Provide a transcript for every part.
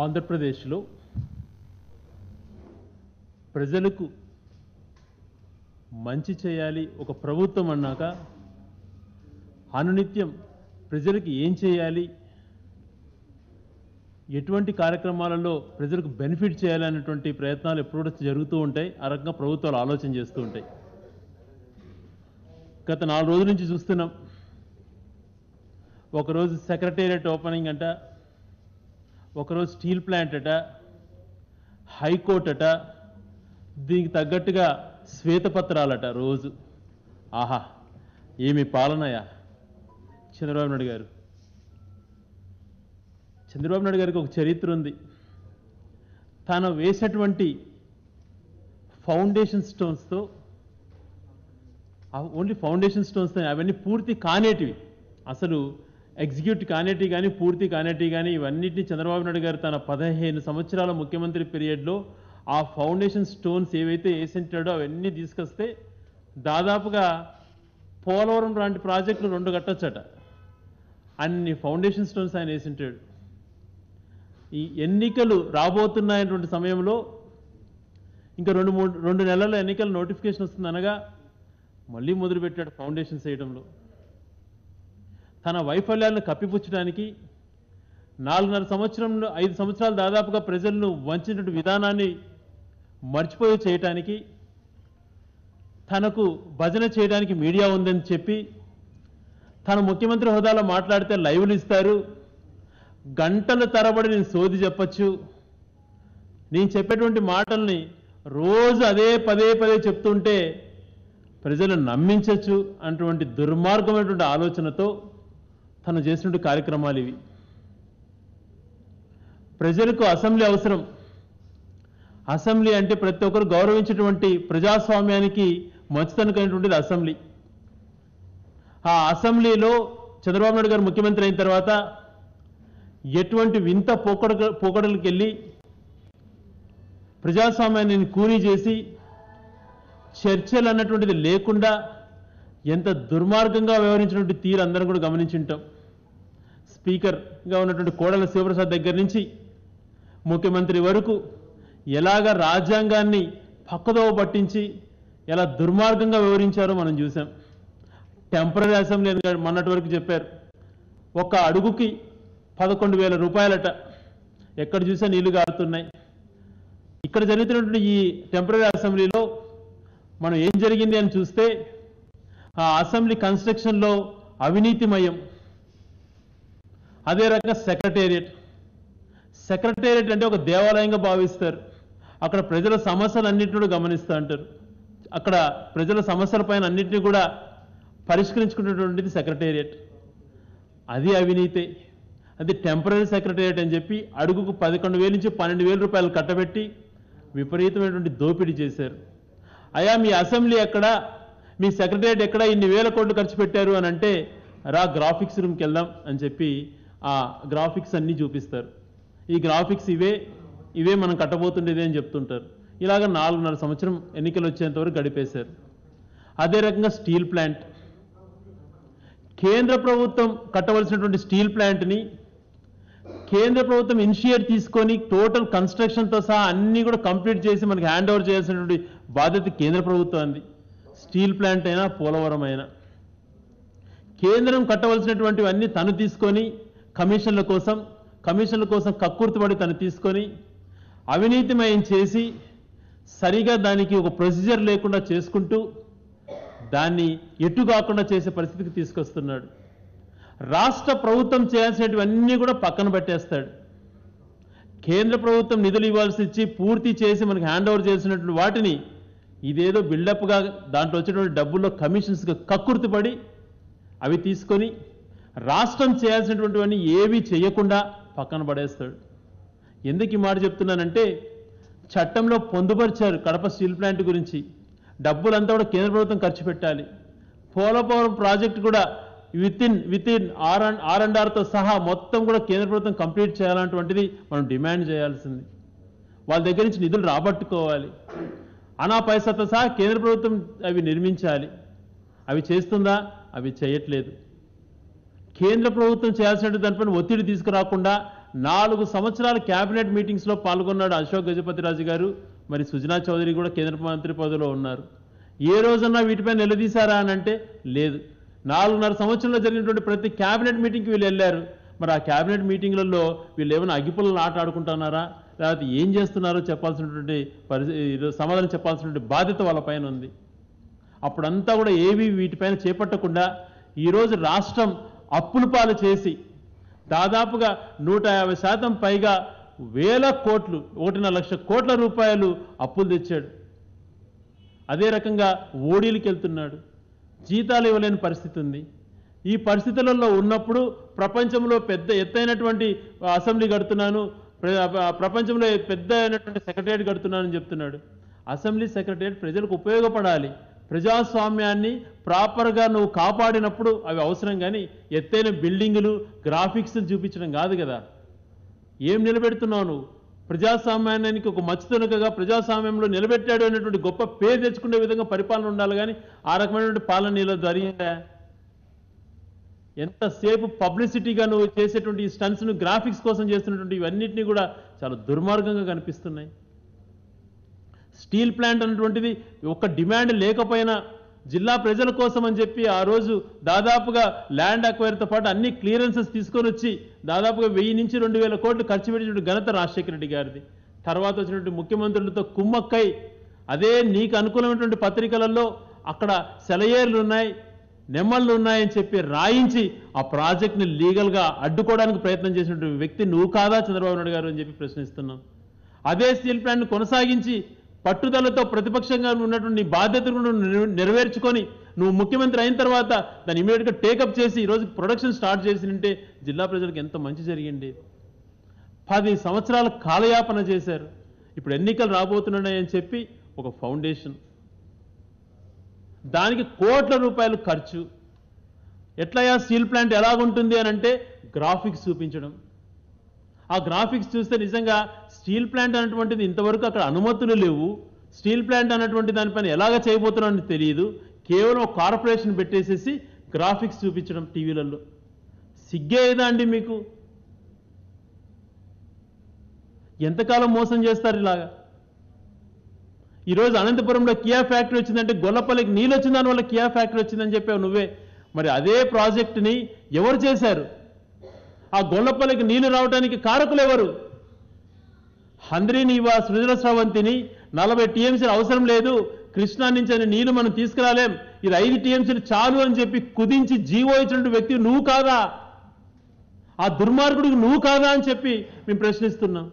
ఆంధ్రప్రదేశ్లో ప్రజలకు మంచి చేయాలి ఒక ప్రభుత్వం అన్నాక అనునిత్యం ప్రజలకు ఏం చేయాలి ఎటువంటి కార్యక్రమాలలో ప్రజలకు బెనిఫిట్ చేయాలనేటువంటి ప్రయత్నాలు ఎప్పుడు కూడా జరుగుతూ ఉంటాయి ఆ రకంగా ప్రభుత్వాలు ఆలోచన చేస్తూ ఉంటాయి గత నాలుగు రోజుల నుంచి చూస్తున్నాం ఒకరోజు సెక్రటేరియట్ ఓపెనింగ్ అంట ఒకరోజు స్టీల్ ప్లాంట్ అట హైకోర్ట్ అట దీనికి తగ్గట్టుగా శ్వేతపత్రాలట రోజు ఆహా ఏమి పాలనయా చంద్రబాబు నాయుడు గారు చంద్రబాబు నాయుడు గారికి ఒక చరిత్ర ఉంది తాను వేసినటువంటి ఫౌండేషన్ స్టోన్స్తో ఓన్లీ ఫౌండేషన్ స్టోన్స్ అవన్నీ పూర్తి కానేటివి అసలు ఎగ్జిక్యూట్ కానేటివి కానీ పూర్తి కానేటివి కానీ ఇవన్నిటిని చంద్రబాబు నాయుడు గారు తన పదిహేను సంవత్సరాల ముఖ్యమంత్రి పీరియడ్లో ఆ ఫౌండేషన్ స్టోన్స్ ఏవైతే వేసింటాడో అవన్నీ తీసుకొస్తే దాదాపుగా పోలవరం లాంటి ప్రాజెక్టులు రెండు కట్టొచ్చట అన్ని ఫౌండేషన్ స్టోన్స్ ఆయన వేసింటాడు ఈ ఎన్నికలు రాబోతున్నాయటువంటి సమయంలో ఇంకా రెండు మూడు రెండు నెలల ఎన్నికల నోటిఫికేషన్ వస్తుందనగా మళ్ళీ మొదలుపెట్టాడు ఫౌండేషన్స్ వేయడంలో తన వైఫల్యాలను కప్పిపుచ్చడానికి నాలుగున్నర సంవత్సరంలో ఐదు సంవత్సరాలు దాదాపుగా ప్రజలను వంచినటువంటి విధానాన్ని మర్చిపోయి చేయటానికి తనకు భజన చేయడానికి మీడియా ఉందని చెప్పి తన ముఖ్యమంత్రి హోదాలో మాట్లాడితే లైవ్లు ఇస్తారు గంటల తరబడి నేను సోది చెప్పచ్చు నేను చెప్పేటువంటి మాటల్ని రోజు అదే పదే పదే చెప్తుంటే ప్రజలను నమ్మించవచ్చు అటువంటి దుర్మార్గమైనటువంటి ఆలోచనతో తను చేసినటువంటి కార్యక్రమాలు ఇవి ప్రజలకు అసెంబ్లీ అవసరం అసెంబ్లీ అంటే ప్రతి ఒక్కరు గౌరవించేటువంటి ప్రజాస్వామ్యానికి మంచితనకైనటువంటిది అసెంబ్లీ ఆ అసెంబ్లీలో చంద్రబాబు నాయుడు గారు ముఖ్యమంత్రి అయిన తర్వాత ఎటువంటి వింత పోకడ పోకడలకు వెళ్ళి ప్రజాస్వామ్యాన్ని కూనీ చేసి చర్చలు అన్నటువంటిది లేకుండా ఎంత దుర్మార్గంగా వ్యవహరించినటువంటి తీరు అందరం కూడా గమనించుంటాం స్పీకర్గా ఉన్నటువంటి కోడల శివప్రసాద్ దగ్గర నుంచి ముఖ్యమంత్రి వరకు ఎలాగ రాజ్యాంగాన్ని పక్కదోవ పట్టించి ఎలా దుర్మార్గంగా వివరించారో మనం చూసాం టెంపరీ అసెంబ్లీ అని మొన్నటి వరకు చెప్పారు ఒక అడుగుకి పదకొండు వేల రూపాయలట ఎక్కడ చూసా నీళ్లు గారుతున్నాయి ఇక్కడ జరుగుతున్నటువంటి ఈ టెంపరీ అసెంబ్లీలో మనం ఏం జరిగింది అని చూస్తే ఆ అసెంబ్లీ కన్స్ట్రక్షన్లో అవినీతిమయం అదే రకంగా సెక్రటేరియట్ సెక్రటేరియట్ అంటే ఒక దేవాలయంగా భావిస్తారు అక్కడ ప్రజల సమస్యలన్నింటినీ కూడా గమనిస్తూ అంటారు అక్కడ ప్రజల సమస్యలపైన అన్నింటినీ కూడా పరిష్కరించుకునేటువంటిది సెక్రటేరియట్ అది అవినీతే అది టెంపరీ సెక్రటేరియట్ అని చెప్పి అడుగుకు పదకొండు వేల నుంచి పన్నెండు వేల రూపాయలు కట్టబెట్టి విపరీతమైనటువంటి దోపిడీ చేశారు అయా మీ అసెంబ్లీ ఎక్కడ మీ సెక్రటేరియట్ ఎక్కడ ఇన్ని వేల కోట్లు ఖర్చు పెట్టారు అని అంటే రా గ్రాఫిక్స్ రూమ్కి వెళ్దాం అని చెప్పి ఆ గ్రాఫిక్స్ అన్నీ చూపిస్తారు ఈ గ్రాఫిక్స్ ఇవే ఇవే మనం కట్టబోతుండేది అని చెప్తుంటారు ఇలాగ నాలుగున్నర సంవత్సరం ఎన్నికలు వచ్చేంత వరకు గడిపేశారు అదే రకంగా స్టీల్ ప్లాంట్ కేంద్ర ప్రభుత్వం కట్టవలసినటువంటి స్టీల్ ప్లాంట్ని కేంద్ర ప్రభుత్వం ఇనిషియేట్ తీసుకొని టోటల్ కన్స్ట్రక్షన్తో సహా అన్నీ కూడా కంప్లీట్ చేసి మనకి హ్యాండ్ ఓవర్ చేయాల్సినటువంటి బాధ్యత కేంద్ర ప్రభుత్వానికి స్టీల్ ప్లాంట్ అయినా పోలవరం అయినా కేంద్రం కట్టవలసినటువంటివన్నీ తను తీసుకొని కమిషన్ల కోసం కమిషన్ల కోసం కక్కుర్తిపడి తను తీసుకొని అవినీతిమయం చేసి సరిగా దానికి ఒక ప్రొసీజర్ లేకుండా చేసుకుంటూ దాన్ని ఎటు కాకుండా చేసే పరిస్థితికి తీసుకొస్తున్నాడు రాష్ట్ర ప్రభుత్వం చేయాల్సినటువన్నీ కూడా పక్కన పెట్టేస్తాడు కేంద్ర ప్రభుత్వం నిధులు ఇవ్వాల్సి ఇచ్చి పూర్తి చేసి మనకి హ్యాండ్ ఓవర్ చేసినటువంటి వాటిని ఇదేదో బిల్డప్గా దాంట్లో వచ్చినటువంటి డబ్బుల్లో కమిషన్స్గా కక్కుర్తిపడి అవి తీసుకొని రాష్ట్రం చేయాల్సినటువంటివన్నీ ఏవి చేయకుండా పక్కన పడేస్తాడు ఎందుకు ఈ మాట చెప్తున్నానంటే చట్టంలో పొందుపరిచారు కడప స్టీల్ ప్లాంట్ గురించి డబ్బులంతా కూడా కేంద్ర ప్రభుత్వం ఖర్చు పెట్టాలి పోలవరం ప్రాజెక్ట్ కూడా with in with in R and R and ఆర్తో సహా మొత్తం కూడా కేంద్ర ప్రభుత్వం కంప్లీట్ చేయాలన్నటువంటిది మనం డిమాండ్ చేయాల్సింది వాళ్ళ దగ్గర నుంచి నిధులు రాబట్టుకోవాలి అనా పైసతో సహా కేంద్ర ప్రభుత్వం అవి నిర్మించాలి అవి చేస్తుందా అవి చేయట్లేదు కేంద్ర ప్రభుత్వం చేయాల్సిన దానిపైన ఒత్తిడి తీసుకురాకుండా నాలుగు సంవత్సరాల కేబినెట్ మీటింగ్స్లో పాల్గొన్నాడు అశోక్ గజపతిరాజు గారు మరి సుజనా చౌదరి కూడా కేంద్ర మంత్రి పదవిలో ఉన్నారు ఏ రోజన్నా వీటిపై నిలదీశారా అని అంటే లేదు నాలుగున్నర సంవత్సరంలో జరిగినటువంటి ప్రతి కేబినెట్ మీటింగ్కి వీళ్ళు వెళ్ళారు మరి ఆ కేబినెట్ మీటింగ్లలో వీళ్ళు ఏమైనా అగ్గిపుల్లను ఆట ఆడుకుంటున్నారా లేకపోతే ఏం చేస్తున్నారో చెప్పాల్సినటువంటి పరిస్థితి సమాధానం చెప్పాల్సినటువంటి బాధ్యత వాళ్ళ పైన ఉంది అప్పుడంతా కూడా ఏవి వీటిపైన చేపట్టకుండా ఈరోజు రాష్ట్రం అప్పుల పాలు చేసి దాదాపుగా నూట యాభై శాతం పైగా వేల కోట్లు ఒకటిన్నర లక్ష కోట్ల రూపాయలు అప్పులు తెచ్చాడు అదే రకంగా ఓడీలకు వెళ్తున్నాడు జీతాలు ఇవ్వలేని పరిస్థితి ఉంది ఈ పరిస్థితులలో ఉన్నప్పుడు ప్రపంచంలో పెద్ద ఎత్తైనటువంటి అసెంబ్లీ కడుతున్నాను ప్ర- ప్రపంచంలో పెద్ద అయినటువంటి సెక్రటరియట్ కడుతున్నానని చెప్తున్నాడు అసెంబ్లీ సెక్రటరియట్ ప్రజలకు ఉపయోగపడాలి ప్రజాస్వామ్యాన్ని ప్రాపర్గా నువ్వు కాపాడినప్పుడు అవి అవసరం కానీ ఎత్తైన బిల్డింగులు గ్రాఫిక్స్ చూపించడం కాదు కదా ఏం నిలబెడుతున్నావు నువ్వు ప్రజాస్వామ్యానికి ఒక మచ్చుతునకగా ప్రజాస్వామ్యంలో నిలబెట్టాడు అనేటువంటి గొప్ప పేరు తెచ్చుకునే విధంగా పరిపాలన ఉండాలి కానీ ఆ రకమైనటువంటి పాలన నీలో జరిగిందా ఎంతసేపు పబ్లిసిటీగా నువ్వు చేసేటువంటి ఈ స్టన్స్ గ్రాఫిక్స్ కోసం చేస్తున్నటువంటి ఇవన్నిటినీ కూడా చాలా దుర్మార్గంగా కనిపిస్తున్నాయి స్టీల్ ప్లాంట్ అన్నటువంటిది ఒక డిమాండ్ లేకపోయినా జిల్లా ప్రజల కోసం అని చెప్పి ఆ రోజు దాదాపుగా ల్యాండ్ అక్వైర్తో పాటు అన్ని క్లియరెన్సెస్ తీసుకొని వచ్చి దాదాపుగా వెయ్యి నుంచి రెండు వేల కోట్లు ఖర్చు పెట్టినటువంటి ఘనత రాజశేఖర రెడ్డి గారిది తర్వాత వచ్చినటువంటి ముఖ్యమంత్రులతో కుమ్మక్కై అదే నీకు అనుకూలమైనటువంటి పత్రికలలో అక్కడ సెలయేర్లు ఉన్నాయి నెమ్మళ్ళు ఉన్నాయని చెప్పి రాయించి ఆ ప్రాజెక్ట్ని లీగల్గా అడ్డుకోవడానికి ప్రయత్నం చేసినటువంటి వ్యక్తి నువ్వు కాదా చంద్రబాబు నాయుడు గారు అని చెప్పి ప్రశ్నిస్తున్నాం అదే స్టీల్ ప్లాంట్ కొనసాగించి పట్టుదలతో ప్రతిపక్షంగా ఉన్నటువంటి నీ బాధ్యతను కూడా నెరవే- నెరవేర్చుకొని నువ్వు ముఖ్యమంత్రి అయిన తర్వాత దాన్ని ఇమీడియట్గా టేకప్ చేసి ఈరోజు ప్రొడక్షన్ స్టార్ట్ చేసినంటే జిల్లా ప్రజలకు ఎంత మంచి జరిగింది పది సంవత్సరాల కాలయాపన చేశారు ఇప్పుడు ఎన్నికలు రాబోతున్నాయని చెప్పి ఒక ఫౌండేషన్ దానికి కోట్ల రూపాయలు ఖర్చు ఎట్లయా స్టీల్ ప్లాంట్ ఎలాగుంటుంది అని అంటే గ్రాఫిక్స్ చూపించడం ఆ గ్రాఫిక్స్ చూస్తే నిజంగా స్టీల్ ప్లాంట్ అన్నటువంటిది ఇంతవరకు అక్కడ అనుమతులు లేవు స్టీల్ ప్లాంట్ అన్నటువంటి దానిపైన ఎలాగ చేయబోతున్నారని తెలియదు కేవలం ఒక కార్పొరేషన్ పెట్టేసేసి గ్రాఫిక్స్ చూపించడం టీవీలలో సిగ్గేదా అండి మీకు ఎంతకాలం మోసం చేస్తారు ఇలాగా ఈరోజు అనంతపురంలో కియా ఫ్యాక్టరీ వచ్చిందంటే గొల్లపల్లికి నీళ్ళు వచ్చిన దానివల్ల కియా ఫ్యాక్టరీ వచ్చిందని చెప్పావు నువ్వే మరి అదే ప్రాజెక్టుని ఎవరు చేశారు ఆ గొల్లపల్లికి నీళ్లు రావడానికి కారకులు ఎవరు హంద్రీనీవా సృజన స్రవంతిని నలభై టీఎంసీలు అవసరం లేదు కృష్ణా నుంచి అని నీళ్లు మనం తీసుకురాలేం ఇది ఐదు టీఎంసీలు చాలు అని చెప్పి కుదించి జీవో ఇచ్చినటువంటి వ్యక్తి నువ్వు కాదా ఆ దుర్మార్గుడికి నువ్వు కాదా అని చెప్పి మేము ప్రశ్నిస్తున్నాం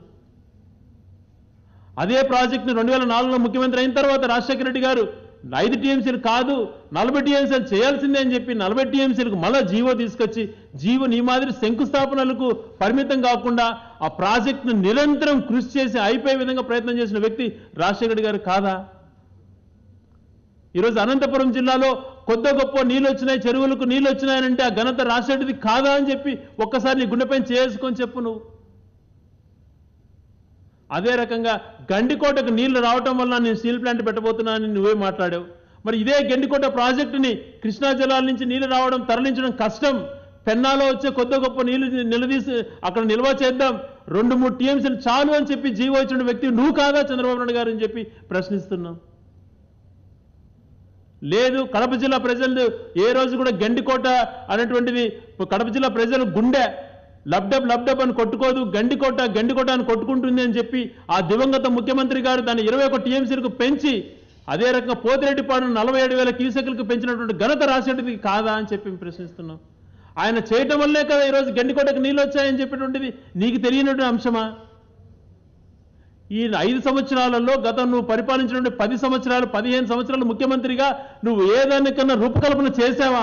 అదే ప్రాజెక్టుని రెండు వేల నాలుగులో ముఖ్యమంత్రి అయిన తర్వాత రాజశేఖర రెడ్డి గారు ఐదు టీఎంసీలు కాదు నలభై టీఎంసీలు చేయాల్సిందే అని చెప్పి నలభై టీఎంసీలకు మళ్ళా జీవో తీసుకొచ్చి జీవో నీ మాదిరి శంకుస్థాపనలకు పరిమితం కాకుండా ఆ ప్రాజెక్టును నిరంతరం కృషి చేసి అయిపోయే విధంగా ప్రయత్నం చేసిన వ్యక్తి రాజశేఖర రెడ్డి గారు కాదా ఈరోజు అనంతపురం జిల్లాలో కొద్ది గొప్ప నీళ్ళు వచ్చినాయి చెరువులకు నీళ్ళు వచ్చినాయనంటే ఆ ఘనత రాజశేఖరది కాదా అని చెప్పి ఒక్కసారి నీ గుండెపైన చేసుకొని చెప్పు నువ్వు అదే రకంగా గండికోటకు నీళ్లు రావటం వల్ల నేను స్టీల్ ప్లాంట్ పెట్టబోతున్నానని నువ్వే మాట్లాడావు మరి ఇదే గండికోట ప్రాజెక్టుని కృష్ణా జలాల నుంచి నీళ్లు రావడం తరలించడం కష్టం పెన్నాలో వచ్చే కొద్ది గొప్ప నీళ్లు నిలదీసి అక్కడ నిల్వ చేద్దాం రెండు మూడు టీఎంసీలు చాలు అని చెప్పి జీవో ఇచ్చిన వ్యక్తి నువ్వు కాదా చంద్రబాబు నాయుడు గారు అని చెప్పి ప్రశ్నిస్తున్నాం లేదు కడప జిల్లా ప్రజలు ఏ రోజు కూడా గండికోట అనేటువంటిది కడప జిల్లా ప్రజలు గుండె లబ్డబ్ లబ్డబ్ అని కొట్టుకోదు గండికోట గండికోట అని కొట్టుకుంటుంది అని చెప్పి ఆ దివంగత ముఖ్యమంత్రి గారు దాన్ని ఇరవై ఒక టీఎంసీలకు పెంచి అదే రకంగా పోతిరెడ్డిపాడును నలభై ఏడు వేల క్యూసెక్లకు పెంచినటువంటి ఘనత రాసేటిది కాదా అని చెప్పి మేము ప్రశ్నిస్తున్నాం ఆయన చేయటం వల్లే కదా ఈరోజు గండికోటకు నీళ్ళు వచ్చాయని చెప్పేటువంటిది నీకు తెలియనటువంటి అంశమా ఈ ఐదు సంవత్సరాలలో గతం నువ్వు పరిపాలించినటువంటి పది సంవత్సరాలు పదిహేను సంవత్సరాలు ముఖ్యమంత్రిగా నువ్వు ఏదానికన్నా రూపకల్పన చేశావా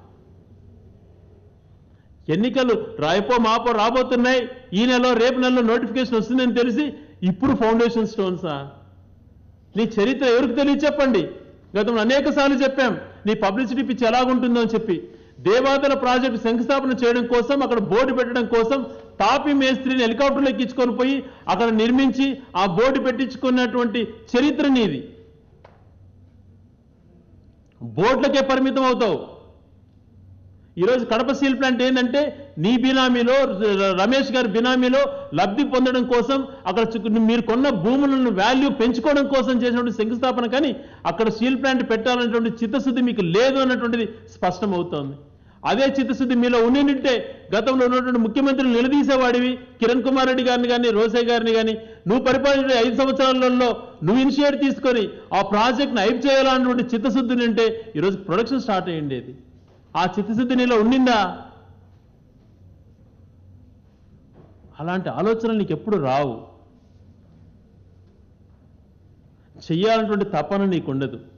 ఎన్నికలు రాయపో మాపో రాబోతున్నాయి ఈ నెలలో రేపు నెలలో నోటిఫికేషన్ వస్తుందని తెలిసి ఇప్పుడు ఫౌండేషన్ స్టోన్సా నీ చరిత్ర ఎవరికి తెలియ చెప్పండి గతంలో అనేక సార్లు చెప్పాం నీ పబ్లిసిటీ పిచ్చి ఎలాగుంటుందో అని చెప్పి దేవాదల ప్రాజెక్టు శంకుస్థాపన చేయడం కోసం అక్కడ బోర్డు పెట్టడం కోసం తాపి మేస్త్రిని హెలికాప్టర్లో ఎక్కించుకొని పోయి అక్కడ నిర్మించి ఆ బోర్డు పెట్టించుకున్నటువంటి చరిత్ర నీది బోర్డులకే పరిమితం అవుతావు ఈరోజు కడప స్టీల్ ప్లాంట్ ఏంటంటే నీ బినామీలో ర- రమేష్ గారి బినామీలో లబ్ధి పొందడం కోసం అక్కడ చుట్టూ మీరు కొన్న భూములను వాల్యూ పెంచుకోవడం కోసం చేసినటువంటి శంకుస్థాపన కానీ అక్కడ స్టీల్ ప్లాంట్ పెట్టాలనేటువంటి చిత్తశుద్ధి మీకు లేదు అన్నటువంటిది స్పష్టమవుతోంది అదే చిత్తశుద్ధి మీలో ఉండింటే గతంలో ఉన్నటువంటి ముఖ్యమంత్రులు నిలదీసేవాడివి కిరణ్ కుమార్ రెడ్డి గారిని కానీ రోసే గారిని కానీ నువ్వు పరిపాలించిన ఐదు సంవత్సరాలలో నువ్వు ఇనిషియేట్ తీసుకొని ఆ ప్రాజెక్ట్ని అయిపు చేయాలన్నటువంటి చిత్తశుద్ధి ఉంటే ఈరోజు ప్రొడక్షన్ స్టార్ట్ అయ్యిండేది ఆ చిత్తశుద్ధి నీలో ఉండిందా అలాంటి ఆలోచనలు నీకు ఎప్పుడు రావు చెయ్యాలన్నటువంటి తపన నీకు ఉండదు